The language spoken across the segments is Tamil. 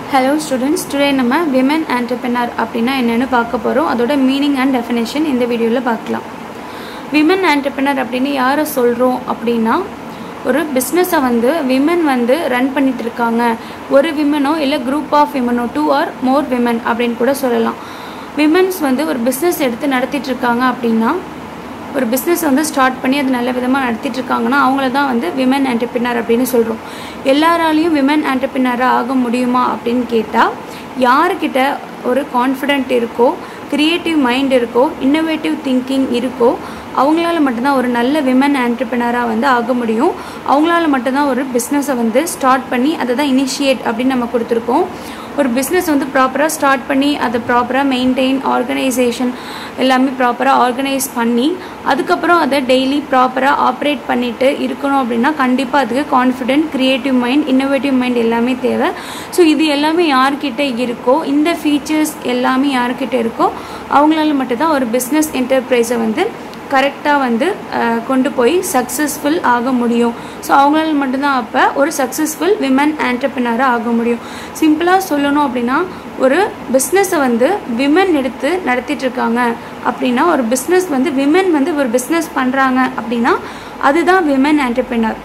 ஹலோ ஸ்டூடெண்ட்ஸ் டுடே நம்ம விமன் entrepreneur அப்படின்னா என்னென்னு பார்க்க போகிறோம் அதோட மீனிங் அண்ட் டெஃபினேஷன் இந்த வீடியோவில் பார்க்கலாம் விமன் entrepreneur அப்படின்னு யாரை சொல்கிறோம் அப்படின்னா ஒரு பிஸ்னஸை வந்து விமன் வந்து ரன் பண்ணிட்டு இருக்காங்க ஒரு விமனோ இல்லை குரூப் ஆஃப் விமனோ டூ ஆர் மோர் விமன் அப்படின்னு கூட சொல்லலாம் விமன்ஸ் வந்து ஒரு பிஸ்னஸ் எடுத்து நடத்திட்டு இருக்காங்க அப்படின்னா ஒரு பிஸ்னஸ் வந்து ஸ்டார்ட் பண்ணி அது நல்ல விதமாக நடத்திட்டு இருக்காங்கன்னா அவங்கள தான் வந்து விமன் entrepreneur அப்படின்னு சொல்கிறோம் எல்லாராலையும் விமன் entrepreneur ஆக முடியுமா அப்படின்னு கேட்டால் யாருக்கிட்ட ஒரு கான்ஃபிடென்ட் இருக்கோ க்ரியேட்டிவ் மைண்ட் இருக்கோ இன்னோவேட்டிவ் திங்கிங் இருக்கோ அவங்களால மட்டும்தான் ஒரு நல்ல விமன் ஆண்டர்பிரினராக வந்து ஆக முடியும் அவங்களால மட்டும்தான் ஒரு பிஸ்னஸை வந்து ஸ்டார்ட் பண்ணி அதை தான் இனிஷியேட் அப்படின்னு நம்ம கொடுத்துருக்கோம் ஒரு பிஸ்னஸ் வந்து ப்ராப்பராக ஸ்டார்ட் பண்ணி அதை ப்ராப்பராக மெயின்டைன் ஆர்கனைசேஷன் எல்லாமே ப்ராப்பராக ஆர்கனைஸ் பண்ணி அதுக்கப்புறம் அதை டெய்லி ப்ராப்பராக ஆப்ரேட் பண்ணிட்டு இருக்கணும் அப்படின்னா கண்டிப்பாக அதுக்கு confident creative mind innovative mind எல்லாமே தேவை ஸோ இது எல்லாமே யார்கிட்ட இருக்கோ இந்த ஃபீச்சர்ஸ் எல்லாமே யார்கிட்ட இருக்கோ அவங்களால மட்டும்தான் ஒரு பிஸ்னஸ் என்டர்பிரைஸை வந்து கரெக்டாக வந்து அஹ், கொண்டு போய் சக்ஸஸ்ஃபுல் ஆக முடியும் ஸோ அவங்களால மட்டும்தான் அப்போ ஒரு சக்ஸஸ்ஃபுல் விமன் ஆண்டர்பிரினராக ஆக முடியும் சிம்பிளாக சொல்லணும் அப்படின்னா ஒரு பிஸ்னஸை வந்து விமன் எடுத்து நடத்திட்டு இருக்காங்க அப்படின்னா ஒரு பிஸ்னஸ் வந்து விமன் வந்து ஒரு பிஸ்னஸ் பண்ணுறாங்க அப்படின்னா அதுதான் விமன் ஆண்டர்பிரினர்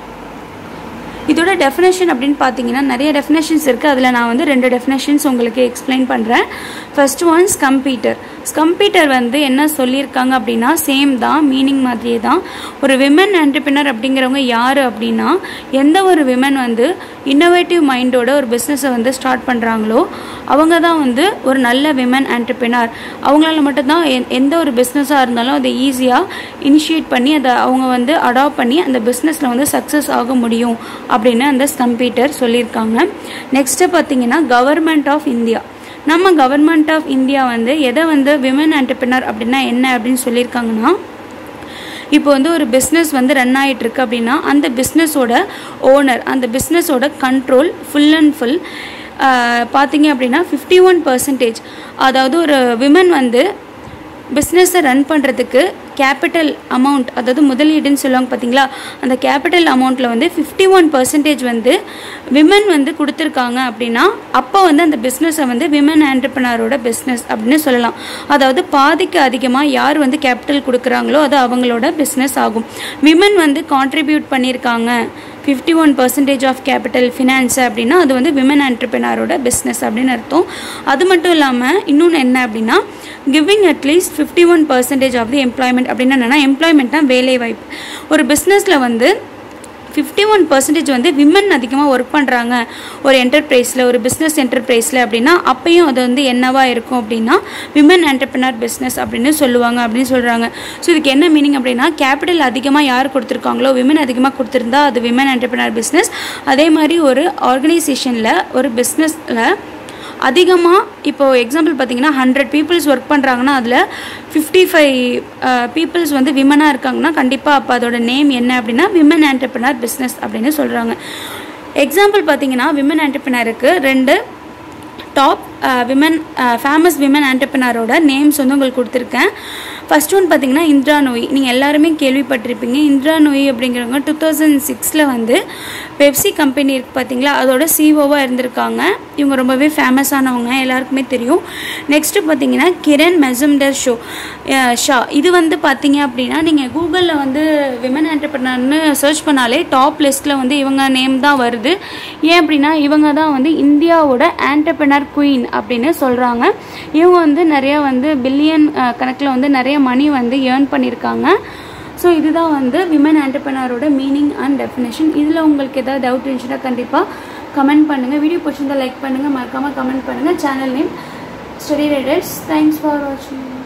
இதோட டெஃபினேஷன் அப்படின்னு பார்த்தீங்கன்னா நிறைய டெஃபினேஷன்ஸ் இருக்குது அதில் நான் வந்து ரெண்டு டெஃபினேஷன்ஸ் உங்களுக்கு எக்ஸ்பிளைன் பண்ணுறேன் ஃபர்ஸ்ட் ஒன்ஸ் கம்ப்யூட்டர் கம்ப்யூட்டர் வந்து என்ன சொல்லியிருக்காங்க அப்படின்னா சேம் தான் மீனிங் மாதிரியே தான் ஒரு விமன் entrepreneur அப்படிங்கிறவங்க யார் அப்படின்னா எந்த ஒரு விமன் வந்து இன்னோவேட்டிவ் மைண்டோட ஒரு பிஸ்னஸை வந்து ஸ்டார்ட் பண்ணுறாங்களோ அவங்க தான் வந்து ஒரு நல்ல விமன் entrepreneur அவங்களால மட்டும்தான் எ- எந்த ஒரு பிஸ்னஸாக இருந்தாலும் அதை ஈஸியாக இனிஷியேட் பண்ணி அதை அவங்க வந்து அடாப்ட் பண்ணி அந்த பிஸ்னஸில் வந்து சக்ஸஸ் ஆக முடியும் அப்படின்னு அந்த கம்ப்யூட்டர் சொல்லியிருக்காங்க நெக்ஸ்ட்டு பார்த்தீங்கன்னா கவர்மெண்ட் ஆஃப் இந்தியா நம்ம கவர்மெண்ட் ஆஃப் இந்தியா வந்து எதை வந்து விமன் entrepreneur அப்படின்னா என்ன அப்படின்னு சொல்லியிருக்காங்கன்னா இப்போ வந்து ஒரு பிஸ்னஸ் வந்து ரன் ஆகிட்டு இருக்கு அப்படின்னா அந்த பிஸ்னஸோட ஓனர் அந்த பிஸ்னஸோட கண்ட்ரோல் ஃபுல் அண்ட் ஃபுல் பார்த்தீங்க அப்படின்னா ஃபிஃப்டி ஒன் பர்சன்டேஜ் அதாவது ஒரு விமன் வந்து பிஸ்னஸை ரன் பண்ணுறதுக்கு கேபிட்டல் அமௌண்ட் அதாவது முதலீடுன்னு சொல்லுவாங்க பார்த்தீங்களா அந்த கேபிட்டல் அமௌண்ட்டில் வந்து ஃபிஃப்டி ஒன் பர்சன்டேஜ் வந்து விமன் வந்து கொடுத்துருக்காங்க அப்படின்னா அப்போ வந்து அந்த பிஸ்னஸை வந்து விமன் ஆண்டர்பனரோட பிஸ்னஸ் அப்படின்னு சொல்லலாம் அதாவது பாதிக்கு அதிகமாக யார் வந்து கேபிட்டல் கொடுக்குறாங்களோ அது அவங்களோட பிஸ்னஸ் ஆகும் விமன் வந்து கான்ட்ரிபியூட் பண்ணியிருக்காங்க fifty one percentage of capital finance அப்படின்னா அது வந்து விமன் ஆண்டர்பிரினரோட பிஸ்னஸ் அப்படின்னு அர்த்தம் அது மட்டும் இல்லாமல் இன்னொன்று என்ன அப்படின்னா giving atleast fifty one percentage of the employment அப்படின்னு என்னென்னா எம்ப்ளாய்மெண்ட்னா வேலை வாய்ப்பு ஒரு பிஸ்னஸில் வந்து ஃபிஃப்டி ஒன் பர்சன்டேஜ் வந்து விமன் அதிகமாக ஒர்க் பண்ணுறாங்க ஒரு என்டர்பிரைஸில் ஒரு பிஸ்னஸ் என்டர்பிரைஸில் அப்படின்னா அப்பயும் அது வந்து என்னவா இருக்கும் அப்படின்னா விமன் entrepreneur பிஸ்னஸ் அப்படின்னு சொல்லுவாங்க அப்படின்னு சொல்கிறாங்க ஸோ இதுக்கு என்ன மீனிங் அப்படின்னா கேபிட்டல் அதிகமாக யார் கொடுத்துருக்காங்களோ விமன் அதிகமாக கொடுத்துருந்தா அது விமன் entrepreneur பிஸ்னஸ் அதே மாதிரி ஒரு ஆர்கனைசேஷனில் ஒரு பிஸ்னஸில் அதிகமாக இப்போது எக்ஸாம்பிள் பார்த்தீங்கன்னா ஹண்ட்ரட் பீப்புள்ஸ் ஒர்க் பண்ணுறாங்கன்னா அதில் ஃபிஃப்டி ஃபைவ் பீப்புள்ஸ் வந்து விமனாக இருக்காங்கன்னா கண்டிப்பாக அப்போ அதோட நேம் என்ன அப்படின்னா விமன் entrepreneur பிஸ்னஸ் அப்படின்னு சொல்கிறாங்க எக்ஸாம்பிள் பார்த்தீங்கன்னா விமன் entrepreneurக்கு ரெண்டு டாப் விமன் ஃபேமஸ் விமன் ஆண்டர்பனரோட நேம்ஸ் வந்து உங்களுக்கு கொடுத்துருக்கேன் ஃபர்ஸ்ட் ஒன் பார்த்தீங்கன்னா இந்திரா நோய் நீங்கள் எல்லாருமே கேள்விப்பட்டிருப்பீங்க இந்திரா நோய் அப்படிங்கிறவங்க டூ தௌசண்ட் சிக்ஸில் வந்து பெப்சி கம்பெனி இருக்குது பார்த்தீங்களா அதோட சிஓவாக இருந்திருக்காங்க இவங்க ரொம்பவே ஃபேமஸானவங்க எல்லாருக்குமே தெரியும் நெக்ஸ்ட்டு பார்த்தீங்கன்னா கிரண் மெசம்டர் ஷோ ஷா இது வந்து பார்த்தீங்க அப்படின்னா நீங்கள் கூகுளில் வந்து விமன் ஆண்டர்பனர்னு சர்ச் பண்ணாலே டாப் லிஸ்ட்டில் வந்து இவங்க நேம் தான் வருது ஏன் அப்படின்னா இவங்க தான் வந்து இந்தியாவோட ஆண்டர்பனர் குயின் அப்படின்னு சொல்கிறாங்க இவங்க வந்து நிறைய வந்து பில்லியன் கணக்கில் வந்து நிறைய மணி வந்து ஏர்ன் பண்ணியிருக்காங்க ஸோ இதுதான் வந்து விமன் ஆண்டர்பனரோட மீனிங் அண்ட் டெஃபினேஷன் இதில் உங்களுக்கு ஏதாவது டவுட் இருந்துச்சுன்னா கண்டிப்பாக கமெண்ட் பண்ணுங்கள் வீடியோ பிடிச்சிருந்தா லைக் பண்ணுங்கள் மறக்காமல் கமெண்ட் பண்ணுங்கள் channel name study riders thanks for வாட்சிங்